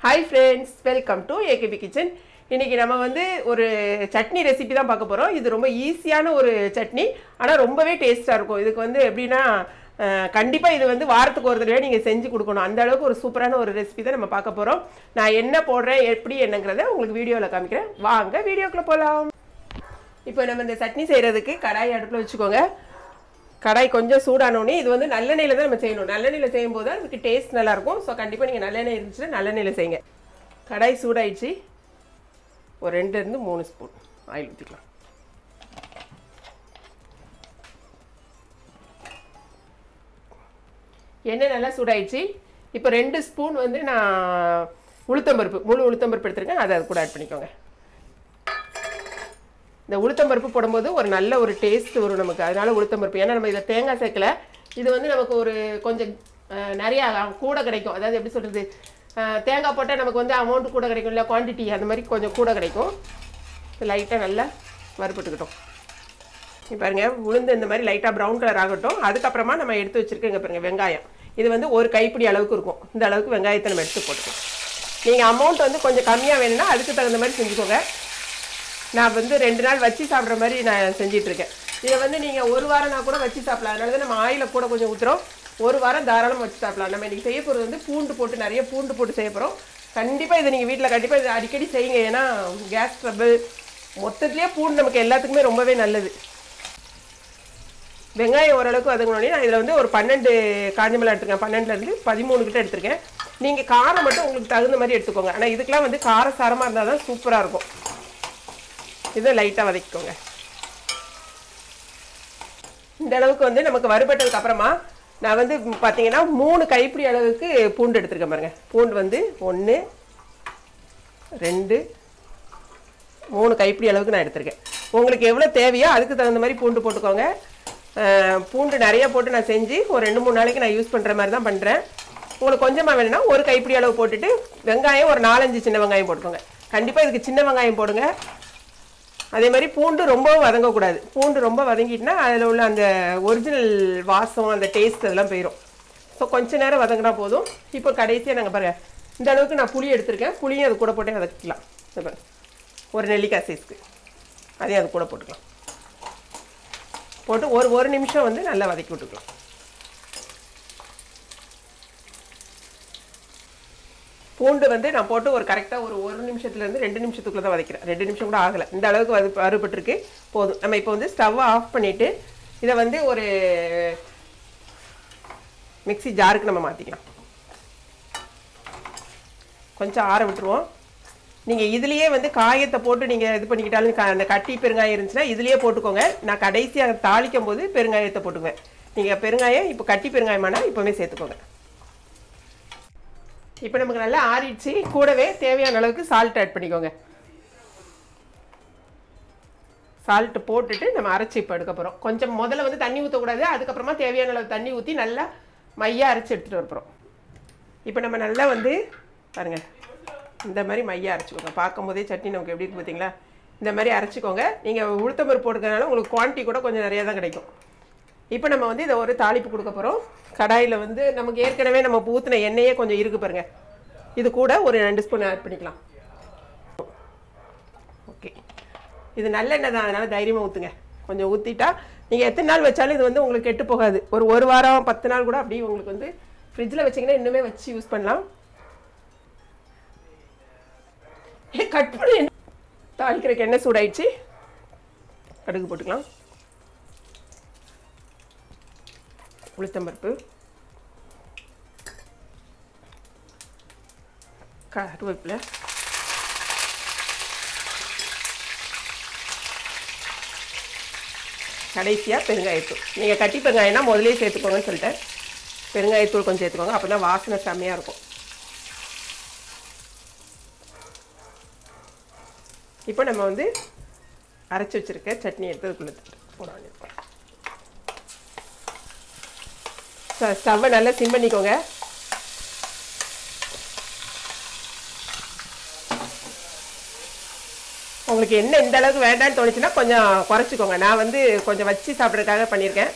hi friends welcome to AKP kitchen இன்னைக்கு நம்ம வந்து ஒரு சட்னி ரெசிபி தான் பார்க்க போகிறோம் இது ரொம்ப ஈஸியான ஒரு சட்னி ஆனால் ரொம்பவே டேஸ்ட்டாக இருக்கும் இதுக்கு வந்து எப்படின்னா கண்டிப்பாக இது வந்து வாரத்துக்கு ஒரு தடவை நீங்கள் செஞ்சு கொடுக்கணும் அந்த அளவுக்கு ஒரு சூப்பரான ஒரு ரெசிபி தான் நம்ம பார்க்க போகிறோம் நான் என்ன போடுறேன் எப்படி என்னங்கிறத உங்களுக்கு வீடியோவில் காமிக்கிறேன் வாங்க வீடியோக்குள்ளே போகலாம் இப்போ நம்ம இந்த சட்னி செய்கிறதுக்கு கடாய் அடுப்பில் வச்சுக்கோங்க கடாய் கொஞ்சம் சூடானோடனே இது வந்து நல்லெண்ணெயில் தான் நம்ம செய்யணும் நல்லெண்ணெயில் செய்யும்போது தான் அதுக்கு டேஸ்ட் நல்லாயிருக்கும் ஸோ கண்டிப்பாக நீங்கள் நல்லெண்ணெய் இருந்துச்சுன்னா நல்லெண்ணெயில் செய்யுங்க கடாய் சூடாயிடுச்சு ஒரு ரெண்டுலேருந்து மூணு ஸ்பூன் ஆயில் ஊற்றிக்கலாம் எண்ணெய் நல்லா சூடாயிடுச்சு இப்போ ரெண்டு ஸ்பூன் வந்து நான் உளுத்தம்பருப்பு முழு உளுத்தம்பருப்பு எடுத்துருக்கேன் அதை அது கூட ஆட் பண்ணிக்கோங்க இந்த உளுத்தம்பருப்பு போடும்போது ஒரு நல்ல ஒரு டேஸ்ட் வரும் நமக்கு அதனால உளுத்தம்பருப்பு ஏன்னா நம்ம இதில் தேங்காய் சேர்க்கல இது வந்து நமக்கு ஒரு கொஞ்சம் அஹ், நிறையா கூட கிடைக்கும் அதாவது எப்படி சொல்கிறது தேங்காய் போட்டால் நமக்கு வந்து அமௌண்ட் கூட கிடைக்கும் இல்லை குவான்டிட்டி அந்த மாதிரி கொஞ்சம் கூட கிடைக்கும் லைட்டாக நல்லா வறுபட்டுக்கிட்டோம் இங்க பாருங்க உளுந்து இந்த மாதிரி லைட்டாக ப்ரௌன் கலர் ஆகட்டும் அதுக்கப்புறமா நம்ம எடுத்து வச்சிருக்கோங்க பாருங்க வெங்காயம் இது வந்து ஒரு கைப்பிடி அளவுக்கு இருக்கும் இந்த அளவுக்கு வெங்காயத்தை நம்ம எடுத்து போட்டுக்கோம் நீங்கள் அமௌண்ட் வந்து கொஞ்சம் கம்மியாக வேணும்னா அதுக்கு தகுந்த மாதிரி செஞ்சுக்கோங்க நான் வந்து ரெண்டு நாள் வச்சு சாப்பிட்ற மாதிரி நான் செஞ்சிட்டு இருக்கேன் இதை வந்து நீங்கள் ஒரு வாரம்னா கூட வச்சு சாப்பிடலாம் அதனால தான் நம்ம ஆயில கூட கொஞ்சம் ஊற்றுறோம் ஒரு வாரம் தாராளமாக வச்சு சாப்பிடலாம் நம்ம இன்றைக்கி செய்ய போகிறது வந்து பூண்டு போட்டு நிறைய பூண்டு போட்டு செய்ய போகிறோம் கண்டிப்பாக இதை நீங்கள் வீட்டில் கண்டிப்பாக இதை அடிக்கடி செய்யுங்க ஏன்னா கேஸ் ட்ரபிள் மொத்தத்துலேயே பூண்டு நமக்கு எல்லாத்துக்குமே ரொம்பவே நல்லது வெங்காயம் ஓரளவுக்கு வதங்கினோடனே நான் இதில் வந்து ஒரு பன்னெண்டு காஞ்ச மிளகா எடுத்துருக்கேன் பன்னெண்டுலேருந்து பதிமூணு கிட்ட எடுத்திருக்கேன் நீங்கள் காரம் மட்டும் உங்களுக்கு தகுந்த மாதிரி எடுத்துக்கோங்க ஆனால் இதுக்கெலாம் வந்து காரசாரமாக இருந்தால் தான் சூப்பராக இருக்கும் இதை லைட்டாக வதக்கிக்கோங்க இந்த அளவுக்கு வந்து நமக்கு வறுபட்டதுக்கு அப்புறமா நான் வந்து பார்த்தீங்கன்னா மூணு கைப்பிடி அளவுக்கு பூண்டு எடுத்திருக்கேன் பாருங்க பூண்டு வந்து ஒன்று ரெண்டு மூணு கைப்பிடி அளவுக்கு நான் எடுத்திருக்கேன் உங்களுக்கு எவ்வளோ தேவையோ அதுக்கு தகுந்த மாதிரி பூண்டு போட்டுக்கோங்க அஹ், பூண்டு நிறைய போட்டு நான் செஞ்சு ஒரு ரெண்டு மூணு நாளைக்கு நான் யூஸ் பண்ணுற மாதிரி தான் பண்ணுறேன் உங்களுக்கு கொஞ்சமாக வேணும்னா ஒரு கைப்பிடி அளவு போட்டுட்டு வெங்காயம் ஒரு நாலஞ்சு சின்ன வெங்காயம் போட்டுக்கோங்க கண்டிப்பாக இதுக்கு சின்ன வெங்காயம் போடுங்க அதே மாதிரி பூண்டு ரொம்ப வதங்கக்கூடாது பூண்டு ரொம்ப வதங்கிட்டுனா அதில் உள்ள அந்த ஒரிஜினல் வாசம் அந்த டேஸ்ட் அதெல்லாம் போயிடும் ஸோ கொஞ்ச நேரம் வதங்கினா போதும் இப்போ கடைசியாக நாங்கள் பாருங்க இந்த அளவுக்கு நான் புளி எடுத்திருக்கேன் புளியும் அது கூட போட்டே வதக்கிக்கலாம் இந்த பாருங்க ஒரு நெல்லிக்காய் சைஸ்க்கு அதையும் அது கூட போட்டுக்கலாம் போட்டு ஒரு ஒரு நிமிஷம் வந்து நல்லா வதக்கி விட்டுக்கலாம் பூண்டு வந்து நான் போட்டு ஒரு கரெக்டாக ஒரு ஒரு நிமிஷத்துலேருந்து ரெண்டு நிமிஷத்துக்குள்ள தான் வதக்கிறேன் ரெண்டு நிமிஷம் கூட ஆகலை இந்த அளவுக்கு வது வறுபட்டுருக்கு போதும் நம்ம இப்போ வந்து ஸ்டவ்வை ஆஃப் பண்ணிவிட்டு இதை வந்து ஒரு மிக்ஸி ஜாருக்கு நம்ம மாற்றிக்கலாம் கொஞ்சம் ஆற விட்டுருவோம் நீங்கள் இதுலேயே வந்து காயத்தை போட்டு நீங்கள் இது பண்ணிக்கிட்டாலும் க- அந்த கட்டி பெருங்காயம் இருந்துச்சுன்னா இதுலேயே போட்டுக்கோங்க நான் கடைசியாக தாளிக்கும் போது பெருங்காயத்தை போட்டுக்குவேன் நீங்கள் பெருங்காயம் இப்போ கட்டி பெருங்காயமானா இப்போவே சேர்த்துக்கோங்க இப்போ நமக்கு நல்லா ஆறிடுச்சு கூடவே தேவையான அளவுக்கு சால்ட் ஆட் பண்ணிக்கோங்க சால்ட் போட்டுட்டு நம்ம அரைச்சி இப்போ எடுக்க போகிறோம் கொஞ்சம் முதல்ல வந்து தண்ணி ஊற்றக்கூடாது அதுக்கப்புறமா தேவையான அளவு தண்ணி ஊற்றி நல்லா மையாக அரைச்சி எடுத்துகிட்டு வர போகிறோம் இப்போ நம்ம நல்லா வந்து பாருங்க இந்த மாதிரி மையாக அரைச்சிக்கோங்க பார்க்கும்போதே சட்னி நமக்கு எப்படி இருக்கு பார்த்தீங்களா இந்த மாதிரி அரைச்சிக்கோங்க நீங்கள் உளுத்தம்பருப்பு போட்டுக்கிறதுனால உங்களுக்கு குவான்டிட்டி கூட கொஞ்சம் நிறையா தான் கிடைக்கும் இப்போ நம்ம வந்து இதை ஒரு தாளிப்பு கொடுக்க போகிறோம் கடாயில் வந்து நமக்கு ஏற்கனவே நம்ம ஊற்றின எண்ணெயே கொஞ்சம் இருக்கு பாருங்க இது கூட ஒரு ரெண்டு ஸ்பூன் ஆட் பண்ணிக்கலாம் ஓகே இது நல்லெண்ணெய் தான் அதனால் தைரியமாக ஊற்றுங்க கொஞ்சம் ஊற்றிட்டா நீங்கள் எத்தனை நாள் வச்சாலும் இது வந்து உங்களுக்கு கெட்டு போகாது ஒரு ஒரு வாரம் பத்து நாள் கூட அப்படியே உங்களுக்கு வந்து ஃப்ரிட்ஜில் வச்சிங்கன்னா இன்னுமே வச்சு யூஸ் பண்ணலாம் ஏ கட் பண்ணி தாளிக்கிறதுக்கு எண்ணெய் சூடாயிடுச்சு கடுகு போட்டுக்கலாம் உளுத்தம்பருப்பு கருவேப்பிலை கடைசியாக பெருங்காயத்தூள் நீங்கள் கட்டி பெருங்காயம்னா முதல்லயே சேர்த்துக்கோங்கன்னு சொல்லிட்டேன் பெருங்காயத்தூள் கொஞ்சம் சேர்த்துக்கோங்க அப்போ தான் வாசனை செம்மையாக இருக்கும் இப்போ நம்ம வந்து அரைச்சி வச்சிருக்க சட்னி எடுத்து அதுக்குள்ளே போட வேண்டியிருக்கோம் ஸ்டவ்வை நல்லா சிம் பண்ணிக்கோங்க உங்களுக்கு என்ன எந்த அளவுக்கு வேண்டாம்னு தோணுச்சுன்னா கொஞ்சம் குறைச்சிக்கோங்க நான் வந்து கொஞ்சம் வச்சு சாப்பிட்றதுக்காக பண்ணியிருக்கேன்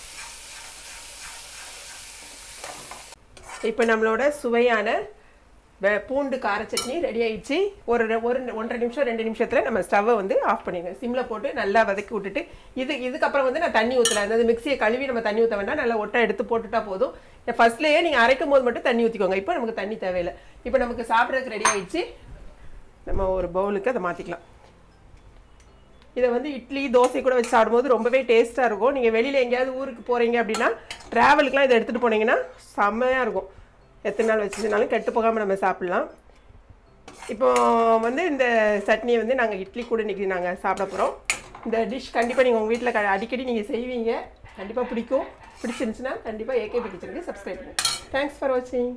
இப்போ நம்மளோட சுவையான வெ- பூண்டு கார சட்னி ரெடி ஆயிடுச்சு ஒரு ரெ- ஒரு ஒன்றரை நிமிஷம் ரெண்டு நிமிஷத்தில் நம்ம ஸ்டவ்வை வந்து ஆஃப் பண்ணிடுங்க சிம்மில் போட்டு நல்லா வதக்கி விட்டுட்டு இது இதுக்கப்புறம் வந்து நான் தண்ணி ஊற்றல அதாவது மிக்சியை கழுவி நம்ம தண்ணி ஊற்ற வேண்டாம் நல்லா ஒட்டை எடுத்து போட்டுட்டா போதும் ஃபர்ஸ்ட்லேயே நீங்கள் அரைக்கும் போது மட்டும் தண்ணி ஊற்றிக்கோங்க இப்போ நமக்கு தண்ணி தேவையில்லை இப்போ நமக்கு சாப்பிட்றதுக்கு ரெடி ஆயிடுச்சு நம்ம ஒரு பவுலுக்கு அதை மாற்றிக்கலாம் இதை வந்து இட்லி தோசை கூட வச்சு சாப்பிடும்போது ரொம்பவே டேஸ்ட்டாக இருக்கும் நீங்கள் வெளியில் எங்கேயாவது ஊருக்கு போகிறீங்க அப்படின்னா ட்ராவலுக்குலாம் இதை எடுத்துகிட்டு போனீங்கன்னா செம்மையாக இருக்கும் எத்தனை நாள் வச்சுனாலும் கெட்டு போகாமல் நம்ம சாப்பிட்லாம் இப்போ வந்து இந்த சட்னியை வந்து நாங்கள் இட்லி கூட இன்றைக்கி நாங்கள் சாப்பிட போகிறோம் இந்த டிஷ் கண்டிப்பாக நீங்கள் உங்கள் வீட்டில் அடிக்கடி நீங்கள் செய்வீங்க கண்டிப்பாக பிடிக்கும் பிடிச்சிருந்துச்சுன்னா கண்டிப்பாக ஏகேபி கிச்சனுக்கு சப்ஸ்கிரைப் பண்ணுங்கள் தேங்க்ஸ் ஃபார் வாட்சிங்